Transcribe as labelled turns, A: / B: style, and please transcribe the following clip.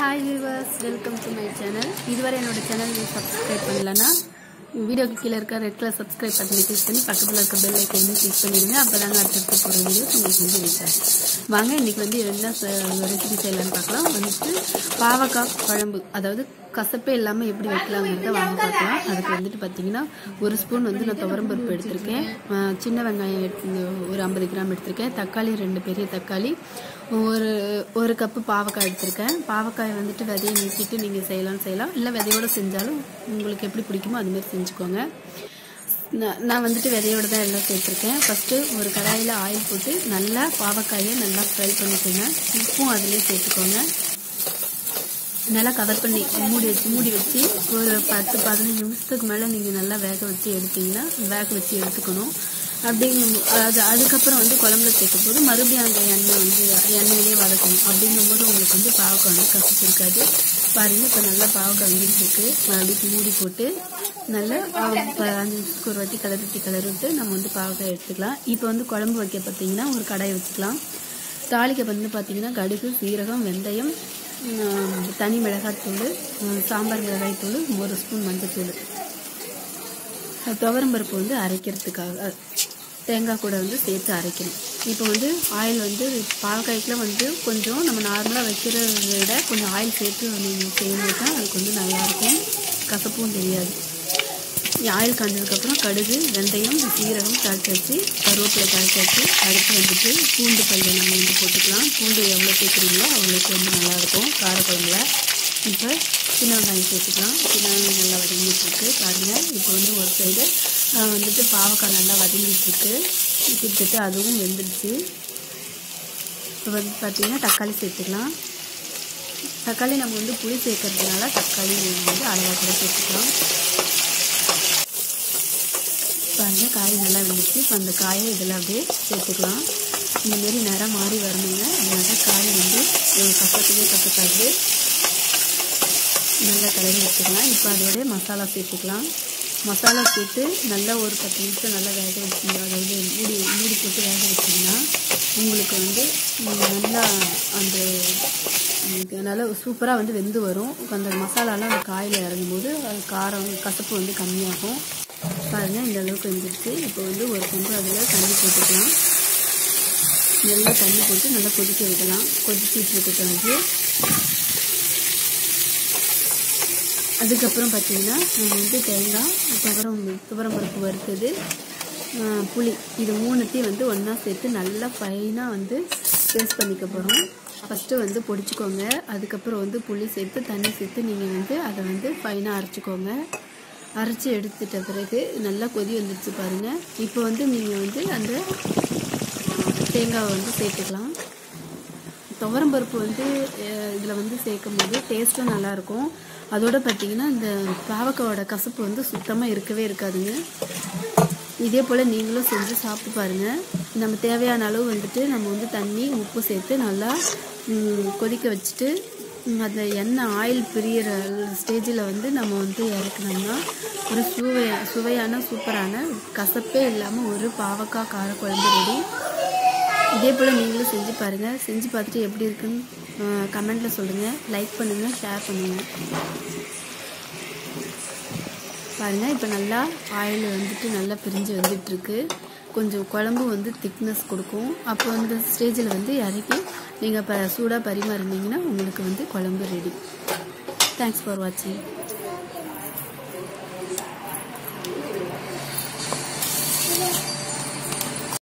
A: hi viewers welcome to my channel இதுவரை என்னோட channel subscribe பண்ணலன்னா வீடியோக்கு கீழே இருக்க ரெட் கலர் சப்ஸ்கிரைப் பட்டனை கிளிக் பண்ணி பக்கத்தில் இருக்க பெல் ஐக்கனையும் கிளிக் பண்ணிடுங்க அப்போ தாங்க அடுத்தடுத்து போகிற வீடியோஸ் உங்களுக்கு வந்து ரீச் ஆகும் வாங்க இன்னைக்கு வந்து என்ன ரெசிபி செய்யலாம்னு பார்க்கலாம் வந்துட்டு பாவக்காய் குழம்பு அதாவது கசப்பே இல்லாமல் எப்படி வைக்கலாங்கிறத வாங்க பார்க்கலாம் அதுக்கு வந்துட்டு பார்த்தீங்கன்னா ஒரு ஸ்பூன் வந்து நான் துவரம்பருப்பு எடுத்திருக்கேன் ஆஹ் சின்ன வெங்காயம் எடுத்து ஒரு ஐம்பது கிராம் எடுத்திருக்கேன் தக்காளி ரெண்டு பெரிய தக்காளி ஒரு ஒரு கப்பு பாவக்காய் எடுத்திருக்கேன் பாவக்காயை வந்துட்டு விதையை நீக்கிட்டு நீங்கள் செய்யலாம் செய்யலாம் இல்லை விதையோட செஞ்சாலும் உங்களுக்கு எப்படி பிடிக்குமோ அதுமாரி செஞ்சுக்கோங்க நான் நான் வந்துட்டு விதையோட தான் எல்லாம் சேர்த்துருக்கேன் ஃபஸ்ட்டு ஒரு கடாயில் ஆயில் போட்டு நல்லா பாவக்காயை நல்லா ஃப்ரை பண்ணிக்கோங்க உப்பும் அதிலே சேர்த்துக்கோங்க நல்லா கவர் பண்ணி மூடி வச்சு மூடி வச்சு ஒரு பத்து பதினஞ்சு நிமிஷத்துக்கு மேலே நீங்கள் நல்லா வேக வச்சு எடுத்தீங்கன்னா வேக வச்சு எடுத்துக்கணும் அப்படிங்கும் அது அதுக்கப்புறம் வந்து குழம்புல சேர்க்கும் போது மறுபடியும் அந்த எண்ணெய் வந்து எண்ணெயிலே வதக்கணும் அப்படிங்கும் போது உங்களுக்கு வந்து பாவக்காய் வந்து கசப்பு இருக்காது பாருங்க இப்போ நல்லா பாவக்காய் வெந்துட்டு இருக்கு மறுபடியும் மூடி போட்டு நல்லா அஹ், ப- அஞ்சு நிமிஷத்துக்கு ஒரு வாட்டி கிளறிட்டு கிளறிட்டு நம்ம வந்து பாவக்காய் எடுத்துக்கலாம் இப்போ வந்து குழம்பு வைக்க பார்த்தீங்கன்னா ஒரு கடாய் வச்சுக்கலாம் தாளிக்க வந்து பார்த்தீங்கன்னா கடுகு சீரகம் வெந்தயம் உம், தனி மிளகாய்த்தூள் உம், சாம்பார் மிளகாய்த்தூள் ஒரு ஸ்பூன் மஞ்சத்தூள் துவரம் பருப்பு வந்து அரைக்கிறதுக்காக தேங்காய் கூட வந்து சேர்த்து அரைக்கணும் இப்போ வந்து ஆயில் வந்து பாவக்காய்க்குலாம் வந்து கொஞ்சம் நம்ம நார்மலாக வைக்கிறத விட கொஞ்சம் ஆயில் சேர்த்து நீங்கள் செய்யும்போது தான் அதுக்கு வந்து நல்லாயிருக்கும் கசப்பும் தெரியாது ஆயில் காஞ்சதுக்கப்புறம் கடுகு வெந்தயம் சீரகம் தாளிச்சு வச்சு கருவேப்பிலை தாளிச்சு வச்சு அடுத்து வந்துட்டு பூண்டு பல்லு நம்ம வந்து போட்டுக்கலாம் பூண்டு எவ்வளோ சேர்க்குறீங்களோ அவ்வளோக்கு வந்து நல்லாயிருக்கும் காரக்குழம்புல இப்போ சின்ன வெங்காயம் சேர்த்துக்கலாம் சின்ன வெங்காயம் நல்லா வதங்கிட்டு இருக்கு பாருங்கள் இப்போ வந்து ஒரு சைடு வந்துட்டு பாவக்காய் நல்லா வதங்கிட்டு இருக்கு கிட்டத்தட்ட அதுவும் வெந்துடுச்சு இப்போ வந்து பார்த்தீங்கன்னா தக்காளி சேர்த்துக்கலாம் தக்காளி நம்ம வந்து புளி சேர்க்கறதுனால தக்காளி வந்து அளவாக கூட சேர்த்துக்கலாம் பாருங்க காய் நல்லா வெந்துச்சு இப்போ அந்த காயை இதில் அப்படியே சேர்த்துக்கலாம் இந்த மாரி நிறம் மாறி வரணுங்க அதனால காய் வந்து அஹ், கசக்கவே கசக்காது நல்லா கிளறி வச்சுக்கலாம் இப்போ அதோடய மசாலா சேர்த்துக்கலாம் மசாலா சேர்த்து நல்லா ஒரு பத்து நிமிஷம் நல்லா வேக வச்சிங்க அதாவது மூடி மூடி போட்டு வேக வச்சிங்கன்னா உங்களுக்கு வந்து உம், நல்லா அந்த உங்களுக்கு நல்லா சூப்பராக வந்து வெந்து வரும் அந்த மசாலாலாம் அந்த காயில் இறங்கும்போது அது காரம் கசப்பு வந்து கம்மியாகும் பாருங்கள் இந்த அளவுக்கு வந்துருச்சு இப்போ வந்து ஒரு கொஞ்சம் அதில் தண்ணி போட்டுக்கலாம் நல்லா தண்ணி போட்டு நல்லா கொதிக்க விடலாம் கொதிச்சிட்டு இருக்கட்டும் அது அதுக்கப்புறம் பார்த்தீங்கன்னா நம்ம வந்து தேங்காய் துவரம் துவரம் பருப்பு வறுத்தது ஆ, புளி இது மூணுத்தையும் வந்து ஒன்றா சேர்த்து நல்லா ஃபைனாக வந்து பேஸ்ட் பண்ணிக்க போகிறோம் ஃபஸ்ட்டு வந்து பொடிச்சுக்கோங்க அதுக்கப்புறம் வந்து புளி சேர்த்து தண்ணி சேர்த்து நீங்கள் வந்து அதை வந்து ஃபைனாக அரைச்சிக்கோங்க அரைச்சி எடுத்துட்ட பிறகு நல்லா கொதி வந்துடுச்சு பாருங்கள் இப்போ வந்து நீங்கள் வந்து அந்த தேங்காவை வந்து சேர்த்துக்கலாம் துவரம் பருப்பு வந்து இதில் வந்து சேர்க்கும் போது டேஸ்ட்டும் நல்லாயிருக்கும் அதோட பார்த்தீங்கன்னா இந்த பாவக்காவோட கசப்பு வந்து சுத்தமாக இருக்கவே இருக்காதுங்க இதே போல் நீங்களும் செஞ்சு சாப்பிட்டு பாருங்கள் நம்ம தேவையான அளவு வந்துட்டு நம்ம வந்து தண்ணி உப்பு சேர்த்து நல்லா ம், கொதிக்க வச்சுட்டு ம், அந்த எண்ணெய் ஆயில் பிரியிற ஸ்டேஜில் வந்து நம்ம வந்து இறக்குனோம்னா ஒரு சுவை சுவையான சூப்பரான கசப்பே இல்லாமல் ஒரு பாவக்காய் காரக்குழம்பு ரெடி இதே போல் நீங்களும் செஞ்சு பாருங்கள் செஞ்சு பார்த்துட்டு எப்படி இருக்குன்னு கமெண்ட்டில் சொல்லுங்கள் லைக் பண்ணுங்கள் ஷேர் பண்ணுங்கள் பாருங்கள் இப்போ நல்லா ஆயில் வந்துட்டு நல்லா பிரிஞ்சு வந்துட்டுருக்கு கொஞ்சம் குழம்பு வந்து திக்னஸ் கொடுக்கும் அப்போ அந்த ஸ்டேஜில் வந்து இறக்கி நீங்கள் இப்போ சூடாக பரிமாறினீங்கன்னா உங்களுக்கு வந்து குழம்பு ரெடி தேங்க்ஸ் ஃபார் வாட்சிங்